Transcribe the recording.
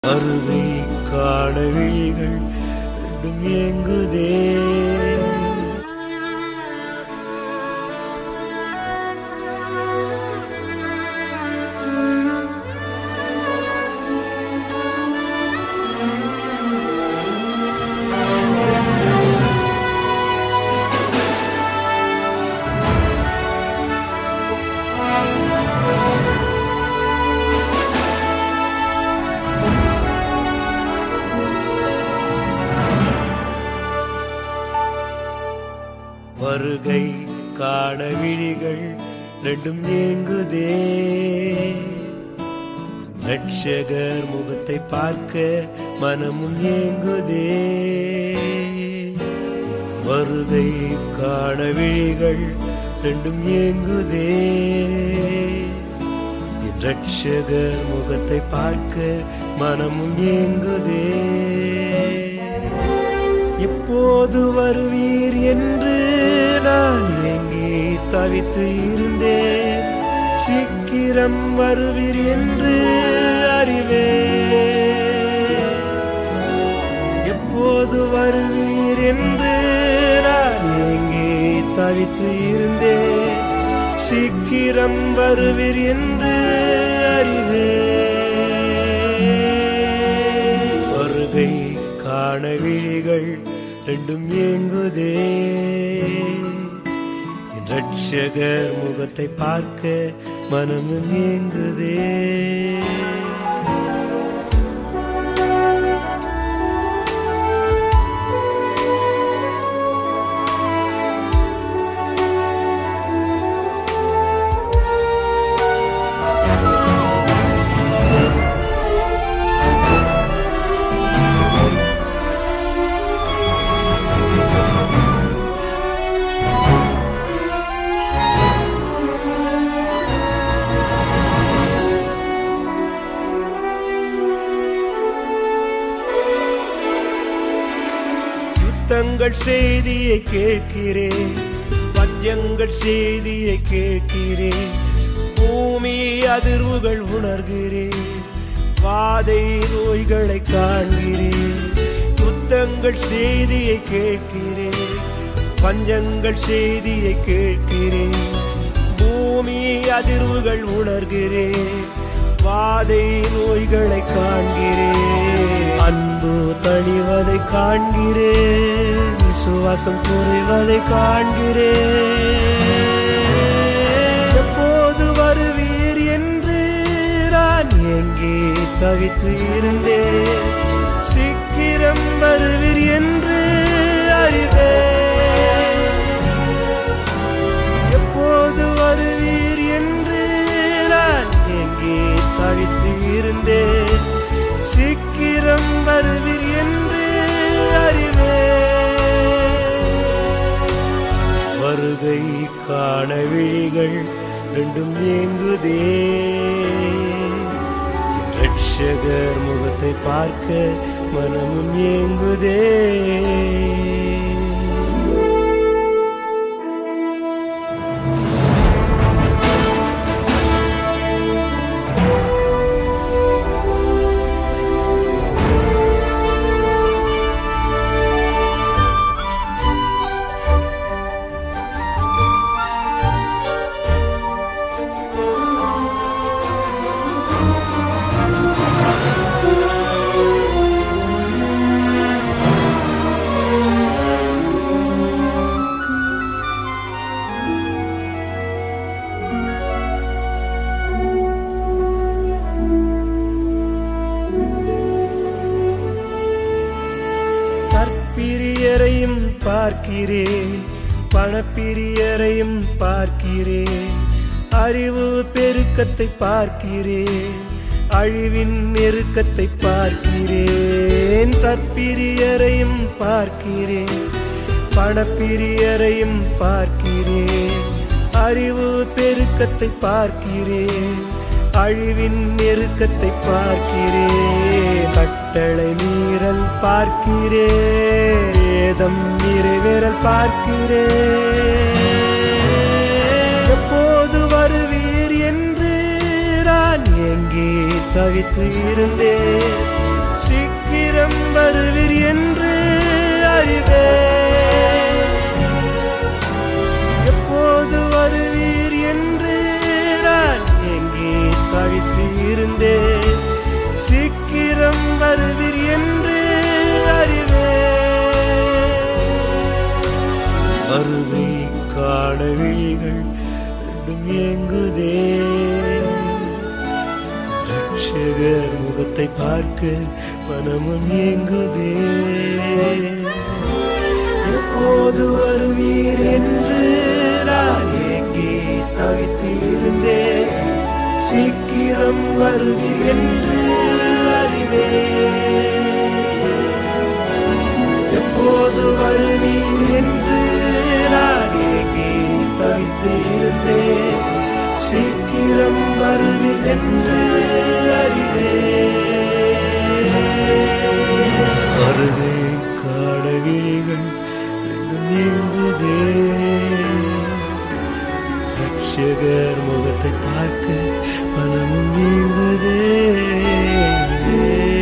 அருமை காண விழிகள் ரெண்டும் ஏங்குதே வருகை காண விழிகள் ரெண்டும் ஏங்குதே ரட்சகர் முகத்தை பார்க்க மனமும் ஏங்குதே வருகை காண விழிகள் ரெண்டும் ஏங்குதே என் ரட்சகர் முகத்தை பார்க்க மனமும் ஏங்குதே எப்போது வருவீர் என்று நான் எங்கே தவித்து இருந்தேன் சீக்கிரம் வருவீர் என்று அறிவே எப்போது வருவீர் என்று நான் எங்கே தவித்து இருந்தேன் சீக்கிரம் வருவீர் என்று அறிவே வருகை காண விழிகள் ரெண்டும் ஏங்குதே என் ரட்சகர் முகத்தை பார்க்க மனமும் ஏங்குதே யுத்தங்கள் செய்தியை கேட்கிறேன் பஞ்சங்கள் செய்தியை கேட்கிறேன் பூமி அதிர்வுகள் உணர்கிறேன் வாதை நோய்களை காண்கிறேன் யுத்தங்கள் செய்தியை கேட்கிறேன் பஞ்சங்கள் செய்தியை கேட்கிறேன் பூமி அதிர்வுகள் உணர்கிறேன் வாதை நோய்களை காண்கிறேன் அன்பு தணிவதை காண்கிறேன் விசுவாசம் குறைவதை காண்கிறேன் எப்போது வருவீர் என்று நான் எங்கே தவித்து இருந்தேன் சீக்கிரம் வருவீர் என்று அறிவேன் எப்போது வருவீர் என்று நான் எங்கே தவித்து இருந்தேன் சீக்கிரம் வருவீர் என்று அறிவேன் வருகை காண விழிகள் ரெண்டும் ஏங்குதே என் ரட்சகர் முகத்தை பார்க்க மனமும் ஏங்குதே கற்பிரியரையும் பார்க்கிறேன் பணப்பிரியரையும் பார்க்கிறேன் அறிவு பெருக்கத்தை பார்க்கிறேன் அழிவின் நெருக்கத்தை பார்க்கிறேன் கற்பிரியரையும் பார்க்கிறேன் பணப்பிரியரையும் பார்க்கிறேன் அறிவு பெருக்கத்தை பார்க்கிறேன் அழிவின் நெருக்கத்தை பார்க்கிறேன் கட்டளை மீறல் பார்க்கிறேன் ஏதம் நிறைவேறல் பார்க்கிறேன் எப்போது வருவீர் என்று நான் எங்கே தவித்து இருந்தேன் சீக்கிரம் வருவீர் என்று அறிவே வருகை காண விழிகள் ரெண்டும் ஏங்குதே ரட்சகர் முகத்தை பார்க்க மனமும் ஏங்குதே எப்போது வருவீர் என்று நான் ஏங்கி தவித்து இருந்தேன் சீக்கிரம் வருவீர் என்று அறிவே எப்போது வருவீர் என்று நான் ஏங்கி தவித்து இருந்தேன் சீக்கிரம் வருவீர் என்று அறிவே வருகை காண விழிகள் ரெண்டும் நீங்குதே ரட்சகர் முகத்தை பார்க்க மனமும் நீங்குதே